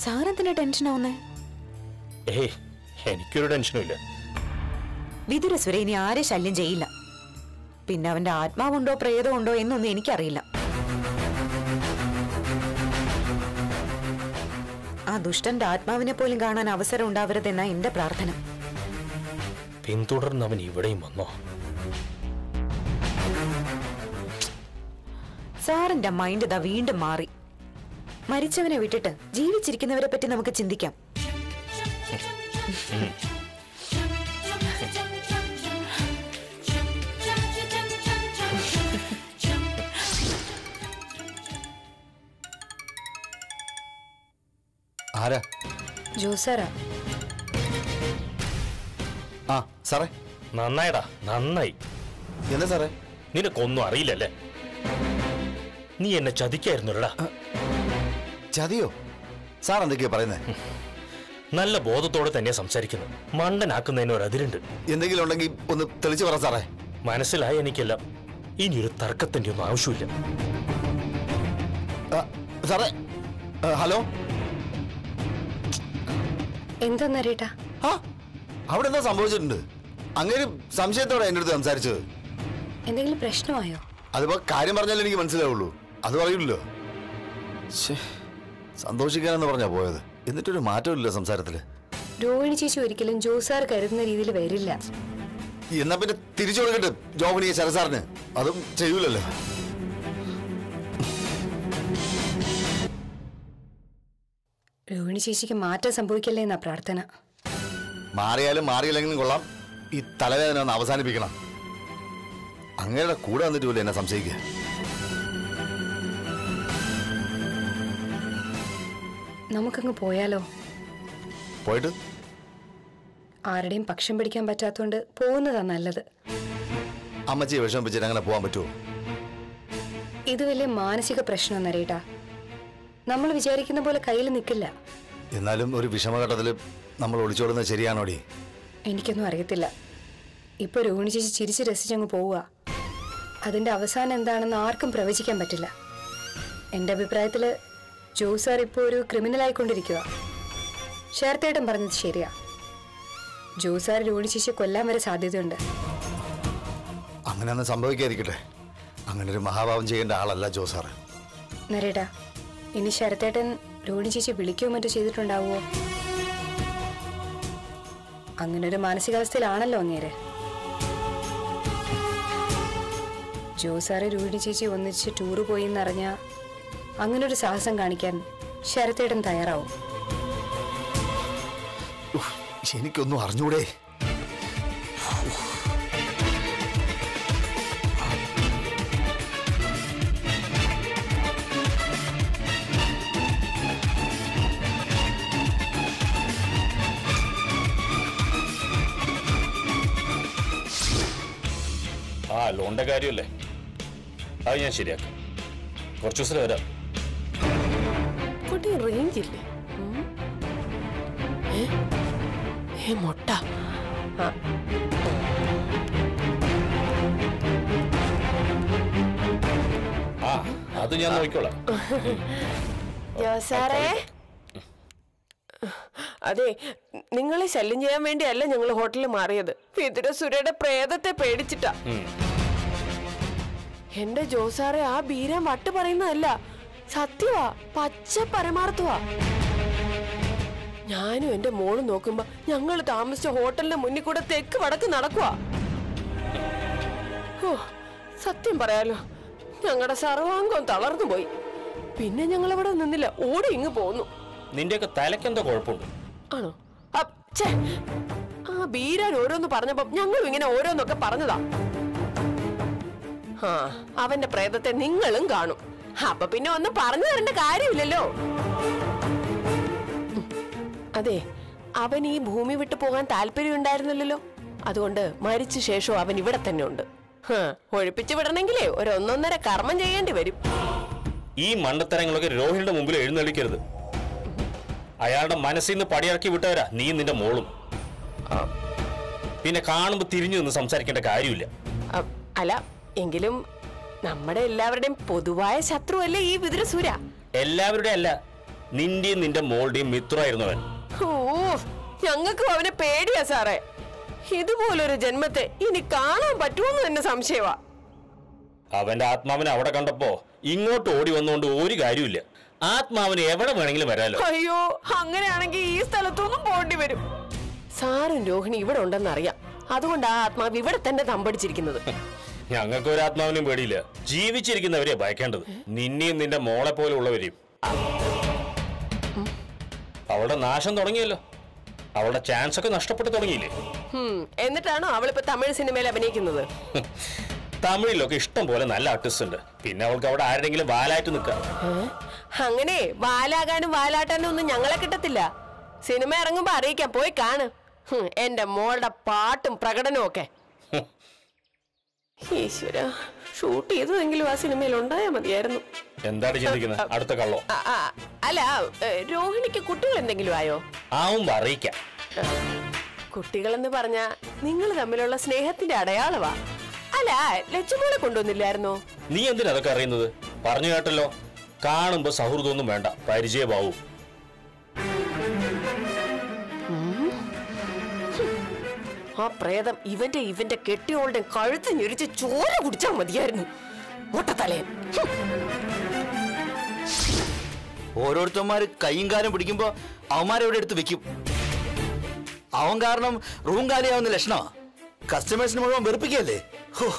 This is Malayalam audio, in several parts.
സാറെന്തിനാ ടെൻഷൻ ആവുന്നേ ഏയ് എനിക്കൊരു ടെൻഷനും ഇല്ല വിതുരസുര ഇനി ആരെ ശല്യം ചെയ്യില്ല പിന്നെ അവന്റെ ആത്മാവുണ്ടോ പ്രേതമുണ്ടോ എന്നൊന്നും എനിക്കറിയില്ല ആ ദുഷ്ടന്റെ ആത്മാവിനെ പോലും കാണാൻ അവസരം ഉണ്ടാവരുതെന്ന എന്റെ പ്രാർത്ഥന പിന്തുടർന്ന് അവൻ ഇവിടെയും വന്നോ സാറിന്റെ മൈൻഡ് ഇതാ വീണ്ടും മാറി മരിച്ചവനെ വിട്ടിട്ട് ജീവിച്ചിരിക്കുന്നവരെ പറ്റി നമുക്ക് ചിന്തിക്കാം ആരാ ജോസാറാ ആ സാറേ നന്നായടാ നന്നായി എന്താ സാറേ നിനക്കൊന്നും അറിയില്ലല്ലേ നീ എന്നെ ചതിക്കായിരുന്നുടാ ചതിയോ സാർ എന്തൊക്കെയാ പറയുന്നത് നല്ല ബോധത്തോടെ തന്നെ സംസാരിക്കുന്നു മണ്ടനാക്കുന്നതിന് ഒരു അതിരുണ്ട് എന്തെങ്കിലും ഉണ്ടെങ്കിൽ ഒന്ന് തെളിച്ചു പറ സാറേ മനസ്സിലായി എനിക്കെല്ലാം ഇനിയൊരു തർക്കത്തിന്റെ ഒന്നും ആവശ്യമില്ല ആ, സാറേ ആ, ഹലോ എന്താ നരേട്ടാ ആ അവിടെ എന്താ സംഭവിച്ചിട്ടുണ്ട് അങ്ങനെ സംശയത്തോടെ എൻ്റെ അടുത്ത് സംസാരിച്ചത് എന്തെങ്കിലും പ്രശ്നമായോ അതിപ്പോ കാര്യം പറഞ്ഞാലേ എനിക്ക് മനസ്സിലാവുള്ളൂ അത് പറയില്ലല്ലോ ശ്ശേ, സന്തോഷിക്കാനെന്ന് പറഞ്ഞാ പോയത് എന്നിട്ടൊരു മാറ്റമില്ല സംസാരത്തില് രോഹിണി ചേച്ചി ഒരിക്കലും ജോസാർ കരുതുന്ന രീതിയിൽ വരില്ല എന്നാ പിന്നെ തിരിച്ചു കൊടുക്കട്ടെ ജോബിനിയെ ശരസാറിന് അതും ചെയ്യൂലല്ലോ രോഹിണി ചേച്ചിക്ക് മാറ്റം സംഭവിക്കല്ലേ എന്നാ പ്രാർത്ഥന മാറിയാലും മാറിയില്ലെങ്കിലും കൊള്ളാം ഈ തലവേദന ഒന്ന് അവസാനിപ്പിക്കണം അങ്ങയുടെ കൂടെ വന്നിട്ട് പോലും എന്നെ സംശയിക്കുക നമുക്കങ്ങ് പോയാലോ പോയിട്ട് ആരുടെയും പക്ഷം പിടിക്കാൻ പറ്റാത്തോണ്ട് പോകുന്നതാ നല്ലത് അമ്മച്ചിയെ വിഷമിപ്പിച്ചിട്ട് അങ്ങനെ പോകാൻ പറ്റുമോ ഇത് വലിയ മാനസിക പ്രശ്നം നരേട്ടാ നമ്മൾ വിചാരിക്കുന്ന പോലെ കയ്യിൽ നിൽക്കില്ല എന്നാലും ഒരു വിഷമഘട്ടത്തിൽ നമ്മൾ ഒളിച്ചോടുന്നത് ശരിയാണോടി എനിക്കൊന്നും അറിയത്തില്ല ഇപ്പൊ രോഹിണി ചേച്ചി ചിരിച്ച് രസിച്ചങ്ങ് പോവുക അതിന്റെ അവസാനം എന്താണെന്ന് ആർക്കും പ്രവചിക്കാൻ പറ്റില്ല എന്റെ അഭിപ്രായത്തില് ജോസാർ ഇപ്പോൾ ഒരു ക്രിമിനൽ ആയിക്കൊണ്ടിരിക്കുക ഷേർത്തേട്ടൻ പറഞ്ഞത് ശരിയാ ജോസാർ രോഹിണി ചേച്ചിയെ കൊല്ലാൻ വരെ സാധ്യതയുണ്ട് അങ്ങനെയൊന്നും സംഭവിക്കാതിരിക്കട്ടെ അങ്ങനെ ഒരു മഹാഭാവം ചെയ്യേണ്ട ആളല്ല ജോസാറ് നരേട്ടാ ഇനി ശരത്തേട്ടൻ രോഹിണി ചേച്ചി വിളിക്കുകയോ മറ്റോ ചെയ്തിട്ടുണ്ടാവുമോ അങ്ങനെ ഒരു മാനസികാവസ്ഥയിലാണല്ലോ അങ്ങേര് ജോസാറ് രോഹിണി ചേച്ചി ഒന്നിച്ച് ടൂറ് പോയി എന്നറിഞ്ഞ അങ്ങനെ ഒരു സാഹസം കാണിക്കാൻ ശരത്തേട്ടൻ തയ്യാറാവും ഉഫ്, എനിക്കൊന്നും അറിഞ്ഞൂടെ ആ ലോണിന്റെ കാര്യമല്ലേ അത് ഞാൻ ശരിയാക്കാം കുറച്ചു ദിവസം വരാം കുട്ടി റേഞ്ച് ഇല്ലേ ഉം. ഏ? ഏ മുട്ട ആ. ആ അത് ഞാൻ നോക്കിക്കോളാം ജോസാറേ അതെ നിങ്ങളെ ശല്യം ചെയ്യാൻ വേണ്ടിയല്ല ഞങ്ങൾ ഹോട്ടലിൽ മാറിയത് വിതുര സുരയുടെ പ്രേതത്തെ പേടിച്ചിട്ടാ ഉം. എന്റെ ജോസാറെ ആ ബീരാൻ വട്ട് പറയുന്നതല്ല സത്യവാ പച്ച പരമാർത്ഥവാ ഞാനും എന്റെ മോളും നോക്കുമ്പോ ഞങ്ങൾ താമസിച്ച ഹോട്ടലിന്റെ മുന്നിൽ കൂടെ തെക്ക് വടക്ക് നടക്കുവാ ഓ സത്യം പറയാലോ ഞങ്ങളുടെ സർവാംഗം തളർന്നു പോയി പിന്നെ ഞങ്ങൾ അവിടെ നിന്നില്ല ഓടി ഇങ്ങ് പോന്നു നിന്റെയൊക്കെ തലക്കെന്തോ കുഴപ്പമുണ്ട് ആണോ അപ്പ് ഛേ, ആ ബീരാൻ ഓരോന്ന് പറഞ്ഞപ്പോ ഞങ്ങളും ഇങ്ങനെ ഓരോന്നൊക്കെ പറഞ്ഞതാ ആ അവന്റെ പ്രേതത്തെ നിങ്ങളും കാണും അപ്പൊ പിന്നെ ഒന്നും പറഞ്ഞു തരേണ്ട കാര്യമില്ലല്ലോ ഉം. അതെ അവൻ ഈ ഭൂമി വിട്ടു പോകാൻ താല്പര്യം ഉണ്ടായിരുന്നില്ലല്ലോ അതുകൊണ്ട് മരിച്ച ശേഷം അവൻ ഇവിടെ തന്നെ ഉണ്ട് ഹ, ഒഴിപ്പിച്ചു വിടണമെങ്കിലേ ഒരു ഒന്നൊന്നര കർമ്മം ചെയ്യേണ്ടി വരും ഈ മണ്ടത്തരങ്ങളൊക്കെ രോഹിണിയുടെ മുമ്പിൽ എഴുന്നള്ളിക്കരുത് അയാളുടെ മനസ്സിൽ നിന്ന് പടിയിറക്കി വിട്ടവരാ നീ നിന്റെ മോളും ആ. പിന്നെ കാണുമ്പോ തിരിഞ്ഞു നിന്ന് സംസാരിക്കേണ്ട കാര്യമില്ല അ- അല്ല എങ്കിലും നമ്മുടെ എല്ലാവരുടെയും പൊതുവായ ശത്രു അല്ലേ ഈ വിതുരസൂര എല്ലാവരുടെ അല്ല നിന്റെയും നിന്റെ മോളുടെയും മിത്രമായിരുന്നു അവൻ ഓ ഞങ്ങൾക്കും അവനെ പേടിയാ സാറേ ഇതുപോലൊരു ജന്മത്തെ ഇനി കാണാൻ പറ്റുമെന്ന് തന്നെ സംശയമാ അവന്റെ ആത്മാവിനെ അവിടെ കണ്ടപ്പോ ഇങ്ങോട്ട് ഓടി വന്നുകൊണ്ട് ഒരു കാര്യമില്ല ആത്മാവിന് എവിടെ വേണമെങ്കിലും വരാലോ അയ്യോ അങ്ങനെയാണെങ്കിൽ ഈ സ്ഥലത്തൊന്നും പോണ്ടി വരും സാറും രോഹിണി ഇവിടെ ഉണ്ടെന്നറിയാം അതുകൊണ്ട് ആ ആത്മാവ് ഇവിടെ തന്നെ തമ്പടിച്ചിരിക്കുന്നത് ഞങ്ങൾക്ക് ഒരു ആത്മാവിനും പേടിയില്ല ജീവിച്ചിരിക്കുന്നവരെ ഭയക്കേണ്ടത് നിന്നെയും നിന്റെ മോളെ പോലെ ഉള്ളവരെയും അവളുടെ നാശം തുടങ്ങിയല്ലോ അവളുടെ ചാൻസ് ഒക്കെ നഷ്ടപ്പെട്ടു തുടങ്ങിയില്ലേ ഹും, എന്നിട്ടാണോ അവളിപ്പോ തമിഴ് സിനിമയിൽ അഭിനയിക്കുന്നത് തമിഴിലൊക്കെ ഇഷ്ടം പോലെ നല്ല ആർട്ടിസ്റ്റ് ഉണ്ട് പിന്നെ അവൾക്ക് അവിടെ ആരുടെങ്കിലും വാലായിട്ട് നിൽക്കാം അങ്ങനെ വാലാകാനും വാലാട്ടാനും ഒന്നും ഞങ്ങളെ കിട്ടത്തില്ല സിനിമ ഇറങ്ങുമ്പോ അറിയിക്കാം പോയി കാണ് ഹും, എന്റെ മോളുടെ പാട്ടും പ്രകടനവും ഒക്കെ ഈശ്വര ഷൂട്ട് ചെയ്തതെങ്കിലും ആ സിനിമയിൽ ഉണ്ടായാ മതിയായിരുന്നു എന്താണ് ചിന്തിക്കുന്നത് അടുത്ത കള്ളോ ആ, ആ, അല്ല ഏ, രോഹിണിക്ക് കുട്ടികൾ എന്തെങ്കിലും ആയോ ആവുമ്പോ അറിയിക്കാം കുട്ടികളെന്ന് പറഞ്ഞ നിങ്ങൾ തമ്മിലുള്ള സ്നേഹത്തിന്റെ അടയാളവാ അല്ല ലച്ചുമോളെ കൊണ്ടുവന്നില്ലായിരുന്നോ നീ എന്തിനാ അതൊക്കെ അറിയുന്നത് പറഞ്ഞു കേട്ടല്ലോ കാണുമ്പോ സൗഹൃദമൊന്നും വേണ്ട പരിചയമാവും ആ പ്രേതം ഇവന്റെ ഇവന്റെ കെട്ടിയോളുടെ കഴുത്ത് ഞെരിച്ച് ചോര കുടിച്ചാൽ മതിയായിരുന്നു മുട്ടത്തലയൻ ഓരോരുത്തന്മാര് കൈയും കാലും പിടിക്കുമ്പോ അവന്മാരെ ഇവിടെ എടുത്ത് വെക്കും അവൻ കാരണം റൂം കാലിയാവുന്ന ലക്ഷണമാ കസ്റ്റമേഴ്സിന് മുഴുവൻ വെറുപ്പിക്കല്ലേ ഹോ,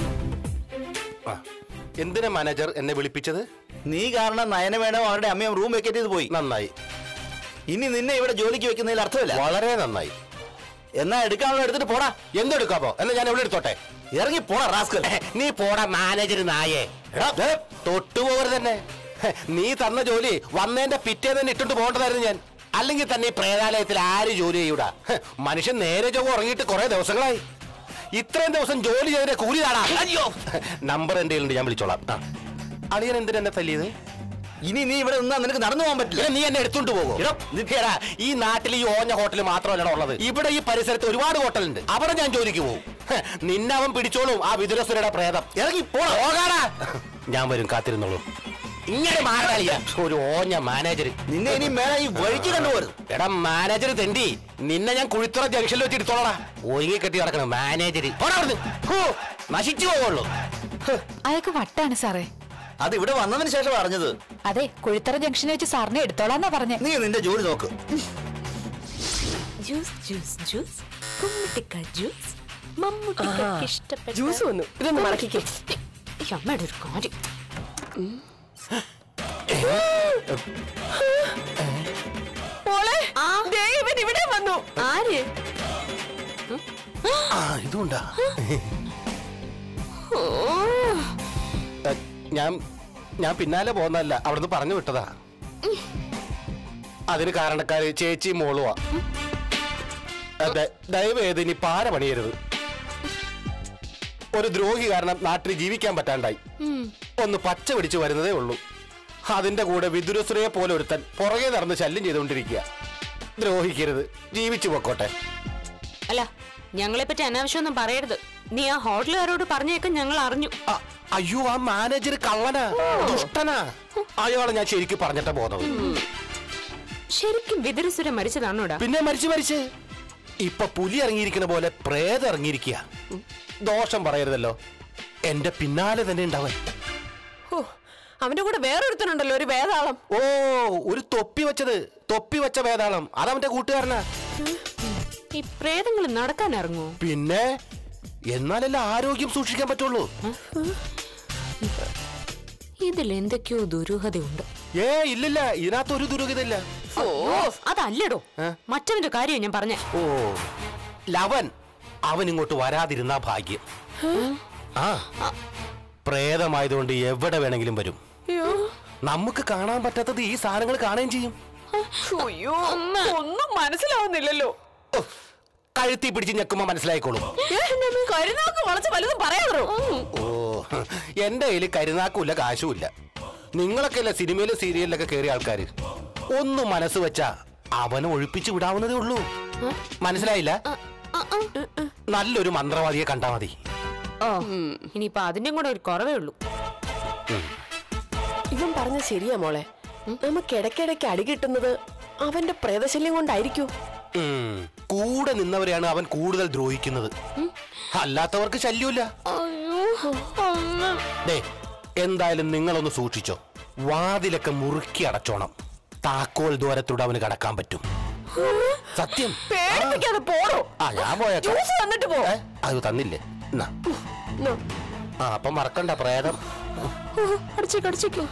എന്തിനാ മാനേജർ എന്നെ വിളിപ്പിച്ചത് നീ കാരണം നയന വേണോ അവരുടെ അമ്മയും റൂം വെക്കേറ്റ് ചെയ്ത് പോയി നന്നായി ഇനി നിന്നെ ഇവിടെ ജോലിക്ക് വെക്കുന്നതിൽ അർത്ഥമില്ല വളരെ നന്നായി എന്നാ എടുക്കാനുള്ള എടുത്തിട്ട് പോടാ എന്തെടുക്കാമോ എന്നാ ഞാൻ എവിടെ എടുത്തോട്ടെ ഇറങ്ങി പോടാ റാസ്കൽ നീ പോടാ മാനേജർ നായേ എടാ, ദേ, തൊട്ടുപോകരുത് തന്നെ ഹെ, നീ തന്ന ജോലി വന്നതിന്റെ പിറ്റേ തന്നെ ഇട്ടിട്ട് പോകേണ്ടതായിരുന്നു ഞാൻ അല്ലെങ്കിൽ തന്നെ ഈ പ്രേതാലയത്തിൽ ആര് ജോലി ചെയ്യൂടാ ഹെ, മനുഷ്യൻ നേരെ ചൊവ്വ ഉറങ്ങിയിട്ട് കുറെ ദിവസങ്ങളായി ഇത്രയും ദിവസം ജോലി ചെയ്തതിന്റെ കൂലി താടാ അയ്യോ നമ്പർ എന്റെ കയ്യിലുണ്ട് ഞാൻ വിളിച്ചോളാം ആ. അളിയൻ എന്തിനാ എന്നെ തല്ലിയത് ഇനി നീ ഇവിടെ നിന്നാ നിനക്ക് നടന്നു പോകാൻ പറ്റില്ല ഇല്ല, നീ എന്നെ എടുത്തോണ്ട് പോകും എടാ ഈ നാട്ടിൽ ഈ ഓഞ്ഞ ഹോട്ടൽ മാത്രമല്ല ഉള്ളത് ഇവിടെ ഈ പരിസരത്ത് ഒരുപാട് ഹോട്ടലുണ്ട് അവിടെ ഞാൻ ജോലിക്ക് പോകും ഹെ, നിന്നെ അവൻ പിടിച്ചോളും ആ വിതുരസുരയുടെ പ്രേതം ഇറങ്ങി പോകാടാ ഞാൻ വരും കാത്തിരുന്നോളൂ ഇങ്ങനെ മാറാളിയ ഒരു ഓഞ്ഞ മാനേജർ നിന്നെ ഇനി മേലെ ഈ വഴിക്ക് കണ്ടുപോരുത് എടാ മാനേജർ തെണ്ടി നിന്നെ ഞാൻ കുഴിത്തുറ ജംഗ്ഷനിൽ വെച്ച് എടുത്തോളാ ഒരുങ്ങി കെട്ടി നടക്കണം മാനേജർ നശിച്ചു പോവുള്ളൂ അയാൾക്ക് വട്ടാണ് സാറേ അത് ഇവിടെ വന്നതിന് ശേഷം അറിഞ്ഞത് അതെ കുഴിത്തറ ജംഗ്ഷനിൽ വെച്ച് സാറിനെ എടുത്തോളാന്നാ പറഞ്ഞേ നീ നിന്റെ ജോലി നോക്ക് ജ്യൂസ് ജ്യൂസ് ജ്യൂസ് കുമ്മിട്ടിക്ക ജ്യൂസ് മമ്മൂട്ടിക്ക് ഇഷ്ടപ്പെട്ട ജ്യൂസ് വന്നു ഇതൊന്ന് മടക്കിക്കേ ഈ അമ്മയുടെ ഒരു കാര്യം മോളെ ദേ ഇവൻ ഇവിടെ വന്നു ആര് ആ ഇതുണ്ടാ ഞാൻ ഞാൻ പിന്നാലെ പോന്നല്ല അവിടുന്ന് പറഞ്ഞു വിട്ടതാ അതിന് കാരണക്കാര് ചേച്ചി മോളുവാ അതെ ദയവേത് ഇനി പാര പണിയരുത് ഒരു ദ്രോഹി കാരണം നാട്ടിൽ ജീവിക്കാൻ പറ്റാണ്ടായി ഒന്ന് പച്ച പിടിച്ചു വരുന്നതേ ഉള്ളൂ അതിന്റെ കൂടെ വിദുരസുരയെ പോലെ ഒരുത്തൻ പുറകെ നടന്ന് ശല്യം ചെയ്തുകൊണ്ടിരിക്കുക ദ്രോഹിക്കരുത് ജീവിച്ചു പൊക്കോട്ടെ അല്ല ഞങ്ങളെ പറ്റി അനാവശ്യമൊന്നും പറയരുത് നീ ആ ഹോട്ടലുകാരോട് പറഞ്ഞേക്കാൻ ഞങ്ങൾ അറിഞ്ഞു അ- അയ്യോ ആ മാനേജർ കള്ളനാ ദുഷ്ടനാ അയാളെ ഞാൻ ശരിക്കും പറഞ്ഞിട്ട ബോധം ശരിക്കും വിതുരസുര മരിച്ചതാണോടാ പിന്നെ മരിച്ചു മരിച്ച് ഇപ്പൊ പുലി ഇറങ്ങിയിരിക്കുന്ന പോലെ പ്രേതം ഇറങ്ങിയിരിക്കുക ദോഷം പറയരുതല്ലോ എന്റെ പിന്നാലെ തന്നെ ഉണ്ടാവൻ ഹോ, അവന്റെ കൂടെ വേറൊരുത്തനുണ്ടല്ലോ ഒരു വേതാളം ഓ ഒരു തൊപ്പി വെച്ചത് തൊപ്പി വെച്ച വേതാളം അതവന്റെ കൂട്ടുകാരനാ ഈ പ്രേതങ്ങൾ നടക്കാൻ ഇറങ്ങുമോ പിന്നെ എന്നാലല്ലേ ആരോഗ്യം സൂക്ഷിക്കാൻ പറ്റുള്ളൂ ഇതിൽ എന്തൊക്കെയോ ദുരൂഹതയുണ്ട് ഏ ഇല്ലില്ല ഇതിനകത്ത് ഒരു ദുരൂഹതയില്ല ഓ അതല്ലടോ മറ്റവന്റെ കാര്യം ഞാൻ പറഞ്ഞേ ഓ ലവൻ അവൻ ഇങ്ങോട്ട് വരാതിരുന്ന ഭാഗ്യം ആ പ്രേതമായതുകൊണ്ട് എവിടെ വേണമെങ്കിലും വരും അയ്യോ നമുക്ക് കാണാൻ പറ്റാത്തത് ഈ സാധനങ്ങൾ കാണുകയും ചെയ്യും അയ്യോ ഒന്നും മനസ്സിലാവുന്നില്ലല്ലോ ഓ, കഴുത്തി പിടിച്ച് ഞെക്കുമ്പോ മനസ്സിലായിക്കോളും കരുനാക്ക് വളച്ച് വലുതും പറയാതോ ഓ എന്റെ കയ്യിൽ കരുനാക്കുമില്ല കാശുമില്ല നിങ്ങളൊക്കെ അല്ലേ സിനിമയിലും സീരിയലിലൊക്കെ കയറിയ ആൾക്കാര് ഒന്ന് മനസ്സ് വെച്ചാ അവനെ ഒഴിപ്പിച്ചു വിടാവുന്നതേ ഉള്ളൂ മനസ്സിലായില്ല നല്ലൊരു മന്ത്രവാദിയെ കണ്ടാ മതി ഓ ഇനിയിപ്പൊ അതിന്റെ കൂടെ ഒരു കുറവേ ഉള്ളൂ ഇവൻ പറഞ്ഞ ശരിയാ മോളെ നമുക്ക് ഇടയ്ക്കിടയ്ക്ക് അടി കിട്ടുന്നത് അവന്റെ പ്രേതശല്യം കൊണ്ടായിരിക്കൂ ഉം. കൂടെ നിന്നവരെയാണ് അവൻ കൂടുതൽ ദ്രോഹിക്കുന്നത് അല്ലാത്തവർക്ക് ശല്യമില്ല ദേ എന്തായാലും നിങ്ങളൊന്ന് സൂക്ഷിച്ചോ വാതിലൊക്കെ മുറുക്കി അടച്ചോണം താക്കോൽ ദൂരത്തൂടെ അവന് കടക്കാൻ പറ്റും സത്യം പേടിപ്പിക്കാതെ പോടോ ആ ഞാൻ പോയേക്കാം ജ്യൂസ് തന്നിട്ട് പോ ഏ, അത് തന്നില്ലേ എന്നാ നോ. ആ അപ്പൊ മറക്കണ്ട പ്രേതം അടിച്ചേക്ക് അടിച്ചേക്ക്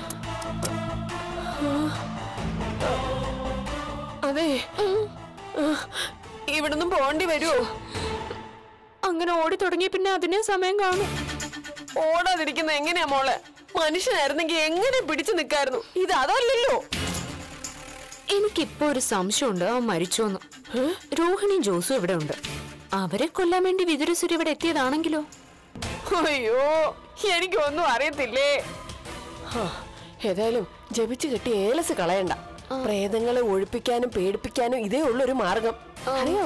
അതെ ഇവിടുന്ന് പോണ്ടി വരുമോ അങ്ങനെ ഓടി തുടങ്ങിയ പിന്നെ അതിനെ സമയം കാണും ഓടാതിരിക്കുന്ന എങ്ങനെയാ മോളെ മനുഷ്യനായിരുന്നെങ്കിൽ എങ്ങനെ പിടിച്ചു നിൽക്കായിരുന്നു ഇത് അതല്ലല്ലോ എനിക്കിപ്പോ ഒരു സംശയമുണ്ട് അവൻ മരിച്ചോന്ന് രോഹിണിയും ജോസും ഇവിടെ ഉണ്ട് അവരെ കൊല്ലാൻ വേണ്ടി വിതുരസുര ഇവിടെ എത്തിയതാണെങ്കിലോ അയ്യോ എനിക്കൊന്നും അറിയത്തില്ലേ ഹാ, ഏതായാലും ജപിച്ചു കെട്ടി ഏലസ് കളയണ്ട പ്രേതങ്ങളെ ഒഴിപ്പിക്കാനും പേടിപ്പിക്കാനും ഇതേ ഉള്ളൊരു മാർഗം അറിയോ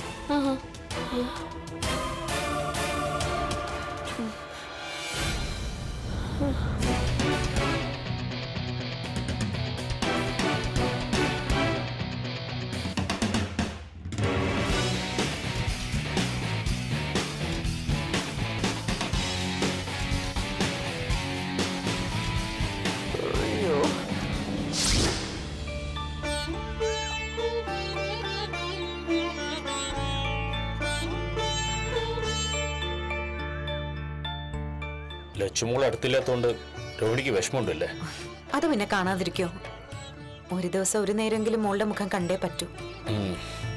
ലച്ചുമോൾ അടുത്തില്ലാത്തോണ്ട് രോഹിണിക്ക് വിഷമമുണ്ടല്ലേ അത് പിന്നെ കാണാതിരിക്കോ ഒരു ദിവസം ഒരു നേരമെങ്കിലും മോളുടെ മുഖം കണ്ടേ പറ്റൂ ഉം.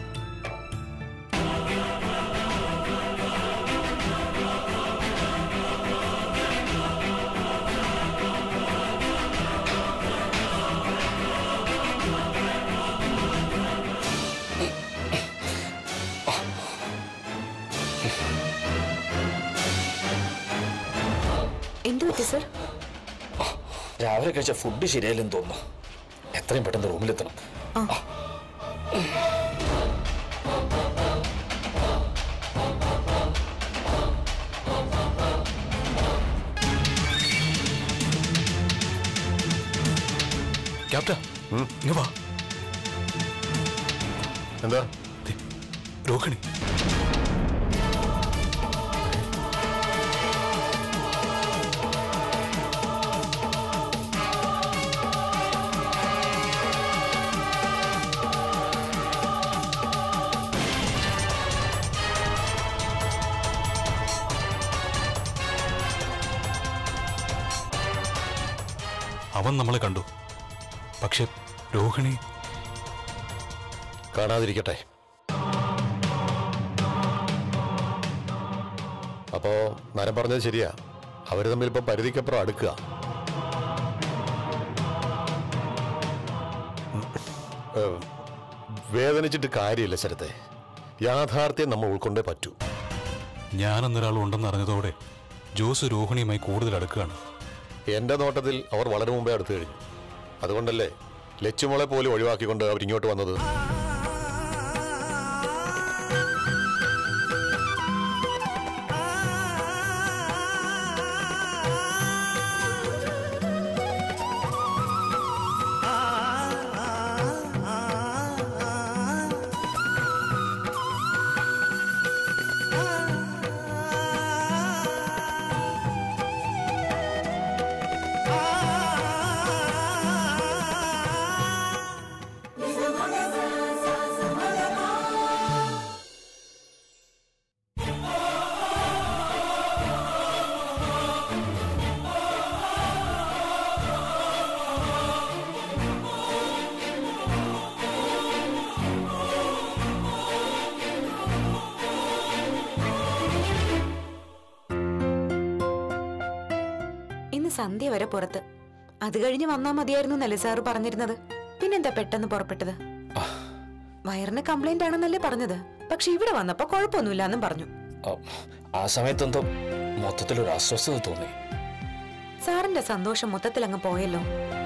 എന്തു പറ്റി സർ രാവിലെ കഴിച്ച ഫുഡ് ശരിയായില്ലെന്ന് തോന്നുന്നു എത്രയും പെട്ടെന്ന് റൂമിലെത്തണം ക്യാപ്റ്റ ഇങ്ങ് വാ എന്താ ദേ, രോഹിണി അവൻ നമ്മളെ കണ്ടു പക്ഷെ രോഹിണി കാണാതിരിക്കട്ടെ അപ്പോ നരം പറഞ്ഞത് ശരിയാ അവര് തമ്മിൽ ഇപ്പൊ പരിധിക്കപ്പുറം അടുക്കുക ഏ, വേദനിച്ചിട്ട് കാര്യമില്ല ശരത്തെ യാഥാർത്ഥ്യം നമ്മൾ ഉൾക്കൊണ്ടേ പറ്റൂ ഞാനെന്നൊരാൾ ഉണ്ടെന്ന് അറിഞ്ഞതോടെ ജോസ് രോഹിണിയുമായി കൂടുതൽ അടുക്കുകയാണ് എന്റെ നോട്ടത്തിൽ അവർ വളരെ മുമ്പേ അടുത്തു കഴിഞ്ഞു അതുകൊണ്ടല്ലേ ലച്ചുമോളെ പോലും ഒഴിവാക്കിക്കൊണ്ട് അവർ ഇങ്ങോട്ട് വന്നത് ഇന്ന് സന്ധ്യ വരെ പുറത്ത് അത് കഴിഞ്ഞ് വന്നാ മതിയായിരുന്നു എന്നല്ലേ സാറ് പറഞ്ഞിരുന്നത് പിന്നെന്താ പെട്ടെന്ന് പുറപ്പെട്ടത് വയറിന് കംപ്ലൈന്റ് ആണെന്നല്ലേ പറഞ്ഞത് പക്ഷെ ഇവിടെ വന്നപ്പോ കുഴപ്പമൊന്നുമില്ല എന്നും പറഞ്ഞു ആ, ആ സമയത്തെന്തോ മൊത്തത്തിലൊരു അസ്വസ്ഥത തോന്നി സാറിന്റെ സന്തോഷം മൊത്തത്തിൽ അങ്ങ് പോയല്ലോ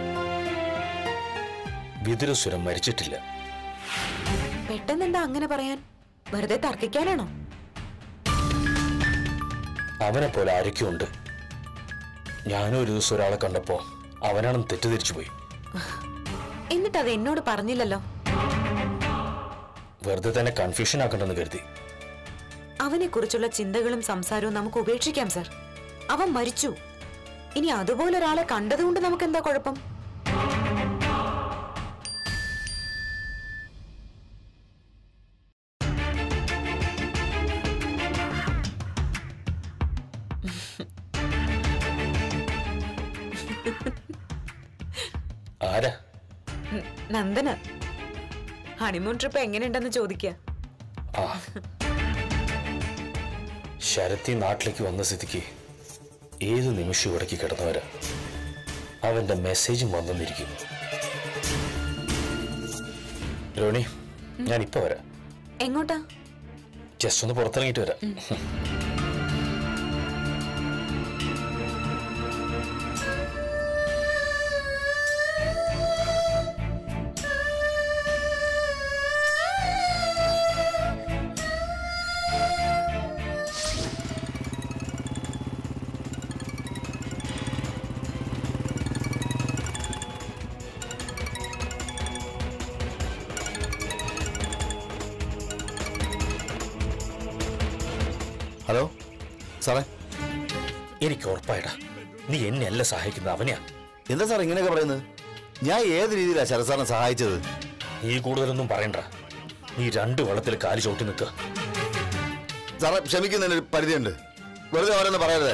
വിതുരസുരം മരിച്ചിട്ടില്ല പെട്ടെന്ന് എന്താ അങ്ങനെ പറയാൻ വെറുതെ തർക്കിക്കാനാണോ അവനെ പോലെ ആരൊക്കെയുണ്ട് ഞാനും ഒരു ദിവസം ഒരാളെ കണ്ടപ്പോ അവനാണെന്ന് തെറ്റിദ്ധരിച്ചു പോയി എന്നിട്ട് അത് എന്നോട് പറഞ്ഞില്ലല്ലോ വെറുതെ തന്നെ കൺഫ്യൂഷൻ ആക്കണ്ടെന്ന് കരുതി അവനെ കുറിച്ചുള്ള ചിന്തകളും സംസാരവും നമുക്ക് ഉപേക്ഷിക്കാം സർ അവൻ മരിച്ചു ഇനി അതുപോലെ ഒരാളെ കണ്ടതുകൊണ്ട് നമുക്ക് എന്താ കുഴപ്പം ആരാ ഉം, നന്ദന ഹണിമൂൺ ട്രിപ്പ് എങ്ങനെയുണ്ടെന്ന് ചോദിക്കുക ആ ശരത്തി നാട്ടിലേക്ക് വന്ന സ്ഥിതിക്ക് ഏത് നിമിഷം ഇവിടേക്ക് കിടന്നവരാ അവന്റെ മെസ്സേജും വന്നെന്നിരിക്കും രോണി ഞാൻ ഇപ്പൊ വരാം എങ്ങോട്ടാ ജസ്റ്റ് ഒന്ന് പുറത്തിറങ്ങിയിട്ട് വരാം ഹലോ സാറേ എനിക്ക് ഉറപ്പായിടാ നീ എന്നെ അല്ല സഹായിക്കുന്നത് അവനെയാ എന്താ സാർ ഇങ്ങനെയൊക്കെ പറയുന്നത് ഞാൻ ഏത് രീതിയിലാണ് ശരത് സാറിനെ സഹായിച്ചത് നീ കൂടുതലൊന്നും പറയണ്ട നീ രണ്ട് വെള്ളത്തിൽ കാല് ചവിട്ടി നിൽക്കുക സാറേ ക്ഷമിക്കുന്നതിന് ഒരു പരിധിയുണ്ട് വെറുതെ ഓരോന്ന് പറയരുത്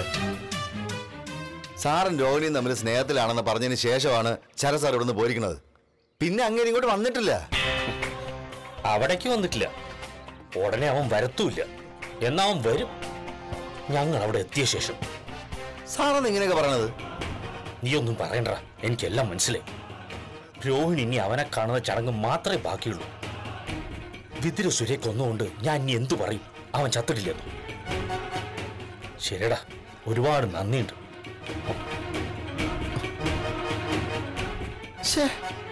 സാറും രോഹിണിയും തമ്മിൽ സ്നേഹത്തിലാണെന്ന് പറഞ്ഞതിന് ശേഷമാണ് ശരത് സാർ ഇവിടുന്ന് പോയിരിക്കുന്നത് പിന്നെ അങ്ങനെ ഇങ്ങോട്ട് വന്നിട്ടില്ല അവിടേക്ക് വന്നിട്ടില്ല ഉടനെ അവൻ വരത്തുമില്ല എന്നാ അവൻ വരും ഞങ്ങൾ അവിടെ എത്തിയ ശേഷം സാറെന്ന് ഇങ്ങനെയൊക്കെ പറയണത് നീ ഒന്നും പറയണ്ട എനിക്കെല്ലാം മനസ്സിലായി രോഹിണി ഇനി അവനെ കാണുന്ന ചടങ്ങ് മാത്രമേ ബാക്കിയുള്ളൂ വിതിര സുരെ കൊന്നുകൊണ്ട് ഞാൻ ഇനി എന്തു പറയും അവൻ ചത്തിട്ടില്ലെന്ന് ശരിടാ ഒരുപാട് നന്ദിയുണ്ട് ശ്ശേ.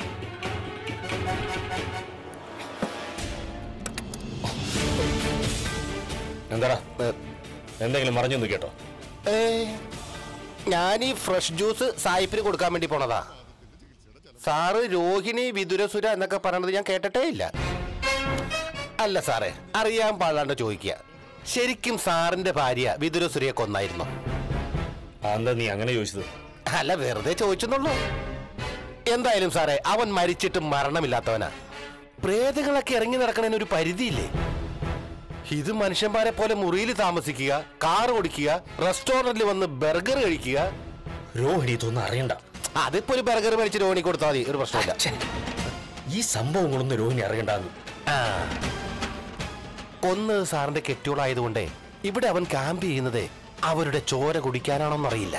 എന്താടാ എന്തെങ്കിലും മറിഞ്ഞൊന്നു കേട്ടോ ഏ, ഞാൻ ഈ ഫ്രഷ് ജ്യൂസ് സായിപ്പിന് കൊടുക്കാൻ വേണ്ടി പോണതാ സാറ് രോഹിണി വിതുരസുര എന്നൊക്കെ പറയണത് ഞാൻ കേട്ടിട്ടേ ഇല്ല അല്ല സാറേ അറിയാൻ പാടാണ്ട് ചോദിക്കുക ശരിക്കും സാറിന്റെ ഭാര്യ വിതുരസുരയെ കൊന്നായിരുന്നു എന്താ നീ അങ്ങനെ ചോദിച്ചത് അല്ല വെറുതെ ചോദിച്ചെന്നുള്ളൂ എന്തായാലും സാറേ അവൻ മരിച്ചിട്ട് മരണമില്ലാത്തവനാ പ്രേതങ്ങളൊക്കെ ഇറങ്ങി നടക്കണതിന് ഒരു പരിധിയില്ലേ ഇത് മനുഷ്യന്മാരെ പോലെ മുറിയിൽ താമസിക്കുക കാർ ഓടിക്കുക റെസ്റ്റോറന്റിൽ വന്ന് ബർഗർ കഴിക്കുക രോഹിണി ഇതൊന്നും അറിയണ്ട അതിപ്പോ ഒരു ബർഗർ മേടിച്ച് രോഹിണി കൊടുത്താൽ മതി ഒരു പ്രശ്നമില്ല ഛെ, ഈ സംഭവങ്ങളൊന്നും രോഹിണി അറിയണ്ടെന്ന് ആ. കൊന്നത് സാറിന്റെ കെട്ടിയോളായതുകൊണ്ടേ ഇവിടെ അവൻ ക്യാമ്പ് ചെയ്യുന്നത് അവരുടെ ചോര കുടിക്കാനാണോന്നറിയില്ല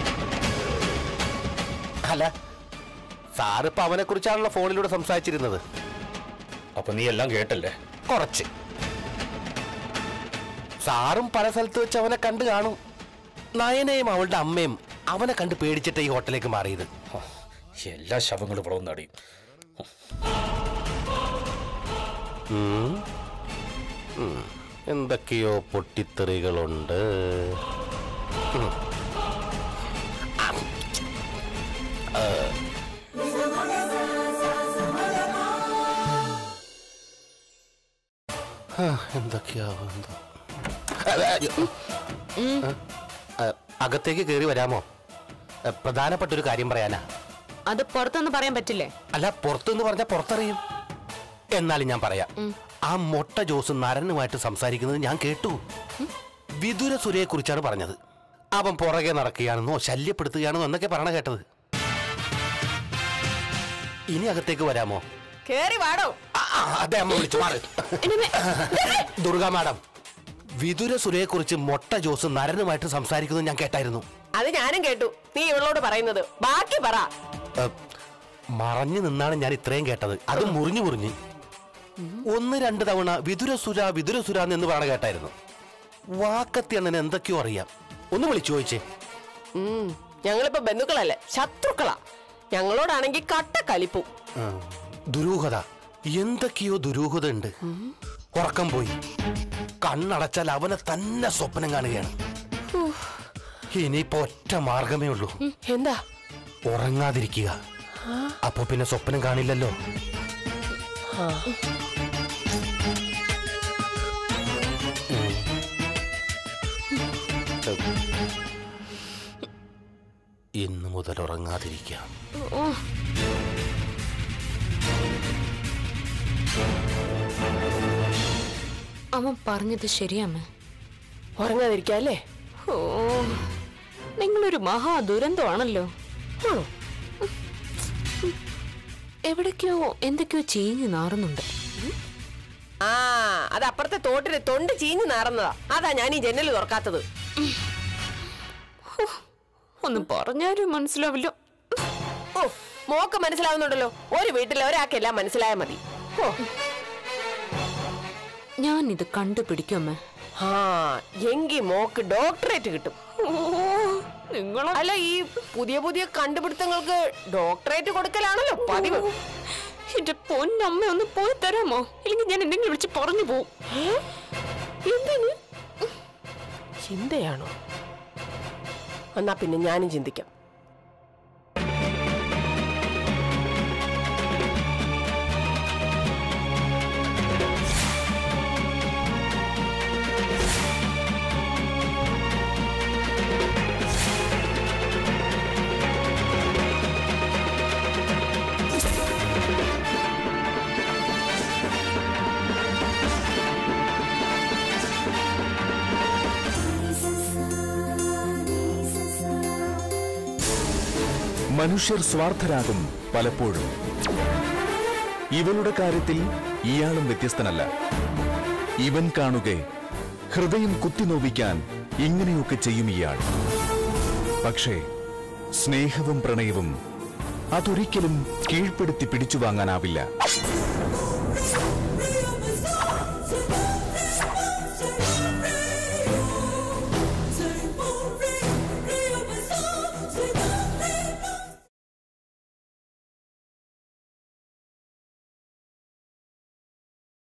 അല്ല സാറിപ്പോ അവനെ കുറിച്ചാണല്ലോ ഫോണിലൂടെ സംസാരിച്ചിരുന്നത് അപ്പൊ നീ എല്ലാം കേട്ടല്ലേ കുറച്ച് സാറും പല സ്ഥലത്ത് വെച്ച് അവനെ കണ്ടു കാണും നയനയും അവളുടെ അമ്മയും അവനെ കണ്ട് പേടിച്ചിട്ട് ഈ ഹോട്ടലിലേക്ക് മാറിയത് ഹ, എല്ലാ ശവങ്ങളും ഇവിടെ വന്നടിയും ഉം. ഉം. എന്തൊക്കെയോ പൊട്ടിത്തെറികളുണ്ട് ഉം. ആ. ആ. ആ, എന്തൊക്കെയാവോ എന്തോ. അ, അ, ആ, അകത്തേക്ക് കയറി വരാമോ ആ, പ്രധാനപ്പെട്ട ഒരു കാര്യം പറയാനാ അത് പുറത്തൊന്നും പറയാൻ പറ്റില്ലേ അല്ല പുറത്തുനിന്ന് പറഞ്ഞാൽ പുറത്തറിയും എന്നാലും ഞാൻ പറയാം ആ മൊട്ട ജോസ് നരനുമായിട്ട് സംസാരിക്കുന്നത് ഞാൻ കേട്ടു വിദുര സുരയെ കുറിച്ചാണ് പറഞ്ഞത് അവൻ പുറകെ നടക്കുകയാണെന്നോ ശല്യപ്പെടുത്തുകയാണെന്നോ എന്നൊക്കെ പറയണ കേട്ടത് ഇനി അകത്തേക്ക് വരാമോ കേറി വാടോ ആ, ആ, അതെ അമ്മ വിളിച്ചു മാറ് ദുർഗ മാഡം വിദുര സുരയെ കുറിച്ച് മൊട്ട ജോസ് നരനുമായിട്ട് സംസാരിക്കുന്നത് ഞാൻ കേട്ടായിരുന്നു അത് ഞാനും കേട്ടു നീ ഇവളോട് പറയുന്നത് ബാക്കി പറ ഏ, മറഞ്ഞു നിന്നാണ് ഞാൻ ഇത്രയും കേട്ടത് അത് മുറിഞ്ഞു മുറിഞ്ഞ് ഒന്ന് രണ്ട് തവണ വിതുരസുര വിതുരസുര എന്ന് പറയണ കേട്ടായിരുന്നു വാക്കത്തി അണ്ണന് എന്തൊക്കെയോ അറിയാം ഒന്ന് വിളിച്ചു ചോദിച്ചേ ഉം, ഞങ്ങളിപ്പോ ബന്ധുക്കളല്ലേ ശത്രുക്കളാ ഞങ്ങളോടാണെങ്കിൽ കട്ട കലിപ്പും ആ, ദുരൂഹത എന്തൊക്കെയോ ദുരൂഹത ഉണ്ട് ഉറക്കം പോയി കണ്ണടച്ചാൽ അവനെ തന്നെ സ്വപ്നം കാണുകയാണ് ഇനിയിപ്പോ ഒറ്റ മാർഗമേ ഉള്ളൂ ഉം, എന്താ ഉറങ്ങാതിരിക്കുക അപ്പൊ പിന്നെ സ്വപ്നം കാണില്ലല്ലോ ഇന്നു മുതൽ ഉറങ്ങാതിരിക്കാം അവൻ പറഞ്ഞത് ശരിയമ്മ ഉറങ്ങാതിരിക്കല്ലേ ഓ നിങ്ങളൊരു മഹാ ദുരന്തമാണല്ലോ ആണോ എവിടേക്കോ എന്തൊക്കെയോ ചീഞ്ഞു നാറുന്നുണ്ട് ആ അത് അപ്പുറത്തെ തോട്ടില് തൊണ്ട് ചീഞ്ഞു നാറുന്നതാ അതാ ഞാൻ ഈ ജനൽ തുറക്കാത്തത് ഒന്ന് പറഞ്ഞാലും മനസ്സിലാവില്ല ഓ മോക്ക് മനസ്സിലാവുന്നുണ്ടല്ലോ ഒരു വീട്ടിലെ ഒരാൾക്കെല്ലാം മനസ്സിലായാൽ മതി ഓ ഞാൻ ഇത് കണ്ടുപിടിക്കും അമ്മ ആ എങ്കി മോക്ക് ഡോക്ടറേറ്റ് കിട്ടും നിങ്ങൾ അല്ല ഈ പുതിയ പുതിയ കണ്ടുപിടുത്തങ്ങൾക്ക് ഡോക്ടറേറ്റ് കൊടുക്കലാണല്ലോ പതിവ് എന്റെ പൊന്നമ്മ ഒന്ന് പോയി തരാമോ ഇല്ലെങ്കിൽ ഞാൻ എന്തെങ്കിലും വിളിച്ച് പറഞ്ഞു പോവും എന്തിന് ചിന്തയാണോ എന്നാ പിന്നെ ഞാനും ചിന്തിക്കാം മനുഷ്യർ സ്വാർത്ഥരാകും പലപ്പോഴും ഇവളുടെ കാര്യത്തിൽ ഇയാളും വ്യത്യസ്തനല്ല ഇവൻ കാണുകെ ഹൃദയം കുത്തിനോവിക്കാൻ ഇങ്ങനെയൊക്കെ ചെയ്യും ഇയാൾ പക്ഷേ സ്നേഹവും പ്രണയവും അതൊരിക്കലും കീഴ്പ്പെടുത്തി പിടിച്ചു വാങ്ങാനാവില്ല